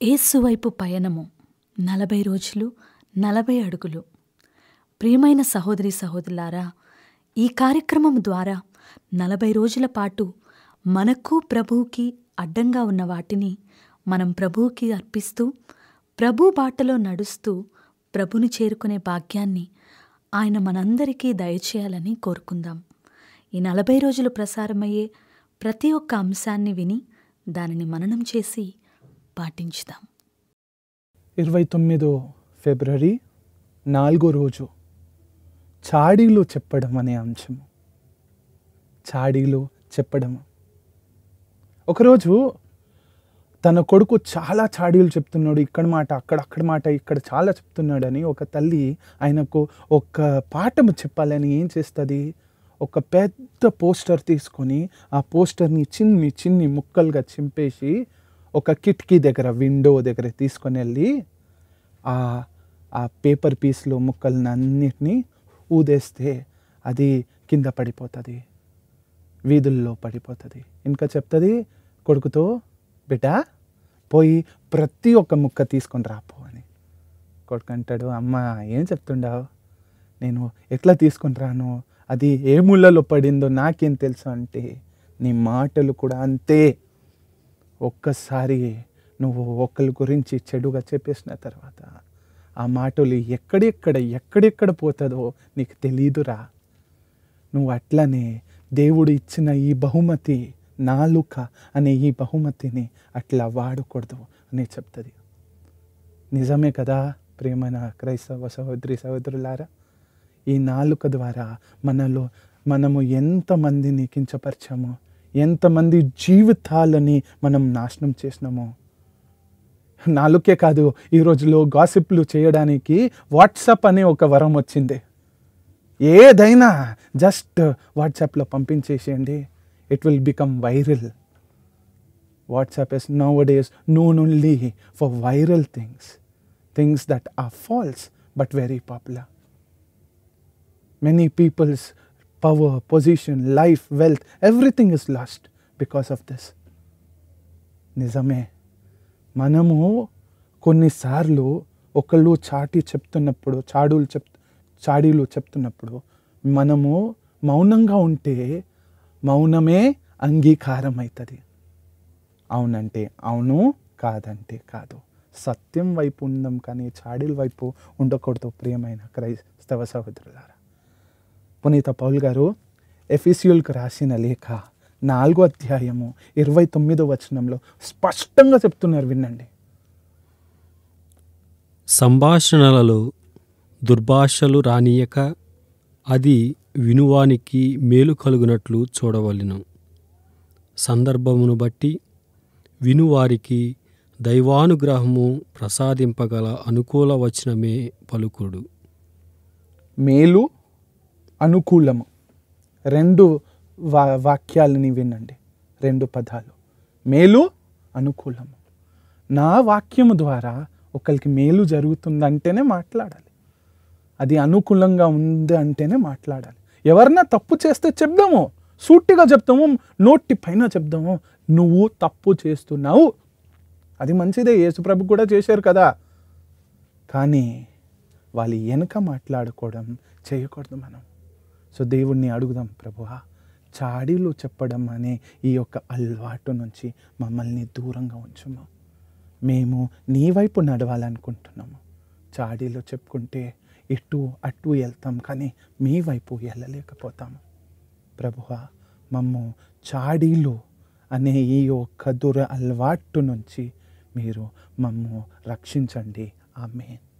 యేసు వైపు పయనము నలభై రోజులు నలభై అడుగులు ప్రియమైన సహోదరి సహోదరులారా ఈ కార్యక్రమం ద్వారా నలభై రోజుల పాటు మనకు ప్రభువుకి అడ్డంగా ఉన్న వాటిని మనం ప్రభువుకి అర్పిస్తూ ప్రభు బాటలో నడుస్తూ ప్రభుని చేరుకునే భాగ్యాన్ని ఆయన మనందరికీ దయచేయాలని కోరుకుందాం ఈ నలభై రోజులు ప్రసారమయ్యే ప్రతి ఒక్క అంశాన్ని విని దానిని మననం చేసి పాటించుదాం ఇరవై తొమ్మిదో ఫిబ్రవరి నాలుగో రోజు చాడీలు చెప్పడం అనే అంశము చాడీలు చెప్పడం ఒకరోజు తన కొడుకు చాలా చాడీలు చెప్తున్నాడు ఇక్కడ మాట అక్కడ అక్కడ మాట ఇక్కడ చాలా చెప్తున్నాడని ఒక తల్లి ఆయనకు ఒక పాఠం చెప్పాలని ఏం చేస్తుంది ఒక పెద్ద పోస్టర్ తీసుకొని ఆ పోస్టర్ని చిన్ని చిన్ని ముక్కలుగా చింపేసి ఒక కిటికీ దగ్గర విండో దగ్గర తీసుకొని వెళ్ళి ఆ ఆ పేపర్ పీస్లో ముక్కలను అన్నిటినీ ఊదేస్తే అది కింద పడిపోతుంది వీధుల్లో పడిపోతుంది ఇంకా చెప్తుంది కొడుకుతో బిడ్డ పోయి ప్రతి ఒక్క ముక్క తీసుకొని రాపో అని కొడుకు అంటాడు అమ్మ ఏం చెప్తుండావు నేను ఎట్లా తీసుకొని రాను అది ఏ ముళ్ళలో పడిందో నాకేం తెలుసు అంటే నీ మాటలు కూడా అంతే ఒక్కసారి నువ్వు ఒకరి గురించి చెడుగా చెప్పేసిన తర్వాత ఆ మాటలు ఎక్కడెక్కడ ఎక్కడెక్కడ పోతుందో నీకు తెలీదురా నువ్వు అట్లనే దేవుడు ఇచ్చిన ఈ బహుమతి నాలుక అనే ఈ బహుమతిని అట్లా వాడకూడదు అని చెప్తుంది నిజమే కదా ప్రేమైన క్రైస్తవ సహోదరి సహోదరులారా ఈ నాలుక ద్వారా మనలో మనము ఎంతమందిని కించపరిచామో ఎంతమంది జీవితాలని మనం నాశనం చేసినామో నాలుకే కాదు ఈ రోజులో గాసిప్లు చేయడానికి వాట్సాప్ అనే ఒక వరం వచ్చింది ఏదైనా జస్ట్ వాట్సాప్లో పంపించేసేయండి it will become viral WhatsApp is now days known only for viral things things that are false but very popular many peoples power position life wealth everything is lost because of this నిజమే మనము కొన్నిసార్లు ఒకళ్ళు చాటి చెప్తున్నప్పుడు చాడులు చెప్ చాడీలు చెప్తున్నప్పుడు మనము మౌనంగా ఉంటే మౌనమే అంగీకారం అవుతుంది అవునంటే అవును కాదంటే కాదు సత్యం వైపు ఉందాం కానీ చాడీల వైపు ఉండకూడదు ప్రియమైన క్రైస్తవ సహోదరులారా పునీత పౌల్ గారు ఎఫీసియుల్కి రాసిన లేఖ నాలుగో అధ్యాయము ఇరవై తొమ్మిదో వచనంలో స్పష్టంగా చెప్తున్నారు వినండి సంభాషణలలో దుర్భాషలు రానియక అది వినువానికి మేలు కలుగునట్లు చూడవలెను సందర్భమును బట్టి వినువారికి దైవానుగ్రహము ప్రసాదింపగల అనుకూల వచనమే పలుకుడు మేలు అనుకూలము రెండు వా వాక్యాలని వినండి రెండు పదాలు మేలు అనుకూలము నా వాక్యము ద్వారా ఒకరికి మేలు జరుగుతుందంటేనే మాట్లాడాలి అది అనుకూలంగా ఉంది అంటేనే మాట్లాడాలి ఎవరన్నా తప్పు చేస్తే చెప్దాము సూటిగా చెప్తాము నోటి పైన చెప్దాము నువ్వు తప్పు చేస్తున్నావు అది మంచిదే యేసుప్రభు కూడా చేశారు కదా కానీ వాళ్ళు వెనక మాట్లాడుకోవడం చేయకూడదు మనం సో దేవుణ్ణి అడుగుదాం ప్రభువా చాడీలు చెప్పడం అనే ఈ యొక్క అలవాటు నుంచి మమ్మల్ని దూరంగా ఉంచుము మేము నీ వైపు నడవాలనుకుంటున్నాము చాడీలు చెప్పుకుంటే ఇటు అటు వెళ్తాం కానీ మీ వైపు వెళ్ళలేకపోతాము ప్రభువా మమ్ము చాడీలు అనే ఈ యొక్క దుర అలవాటు నుంచి మీరు మమ్ము రక్షించండి ఆమె